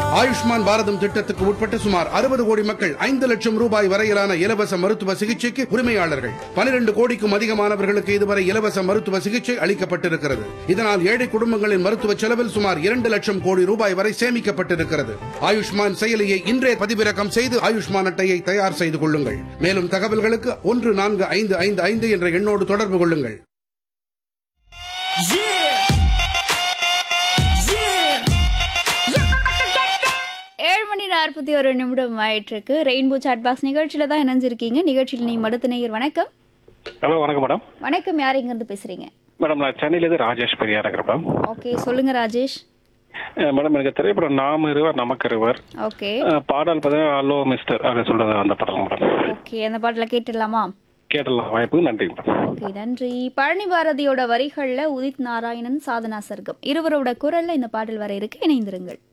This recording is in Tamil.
ஆயுஷ்மான் பாரதம் திட்டத்துக்கு உட்பட்ட சுமார் அறுபது கோடி மக்கள் ஐந்து லட்சம் ரூபாய் வரையிலான இலவச மருத்துவ சிகிச்சைக்கு உரிமையாளர்கள் பனிரெண்டு கோடிக்கும் அதிகமானவர்களுக்கு இதுவரை இலவச மருத்துவ சிகிச்சை அளிக்கப்பட்டிருக்கிறது இதனால் ஏழை குடும்பங்களின் மருத்துவ செலவில் சுமார் இரண்டு லட்சம் கோடி ரூபாய் வரை சேமிக்கப்பட்டிருக்கிறது ஆயுஷ்மான் செயலியை இன்றே பதிவிறக்கம் செய்து ஆயுஷ்மான் அட்டையை தயார் செய்து கொள்ளுங்கள் மேலும் தகவல்களுக்கு ஒன்று நான்கு ஐந்து ஐந்து ஐந்து என்ற எண்ணோடு தொடர்பு கொள்ளுங்கள் ஏழு மணி நாற்பத்தி ஒரு நிமிடம் ஆயிட்டிருக்கு ரெயின்போ சாட் பாக்ஸ் நிகழ்ச்சியில தான் இணைஞ்சிருக்கீங்க நிகழ்ச்சியில் நீ மடுத்த நேயர் வணக்கம் ஹலோ வணக்கம் மேடம் வணக்கம் யார் இருந்து பேசுறீங்க மேடம் நான் சென்னையிலேருந்து ராஜேஷ் பெரியா இருக்கிறேன் மேம் ஓகே சொல்லுங்க ராஜேஷ் அஹ் மேடம் எனக்கு திரைப்படம் நாம இருவர் நமக்கு இருவர் ஓகே அஹ் பாடல் பார்த்தீங்கன்னா ஹலோ மிஸ்டர் அப்படின்னு சொல்றது அந்த படம் மேடம் ஓகே அந்த பாட்டில் கேட்டுடலாமா கேட்டலாம் வாய்ப்பு நன்றி மேடம் ஓகே நன்றி பழனி பாரதியோட வரிகள்ல உதித் நாராயணன் சாதனா சர்க்கம் இருவரோட குரல்ல இந்த பாடல் வர இருக்கு இணைந்திருங்கள்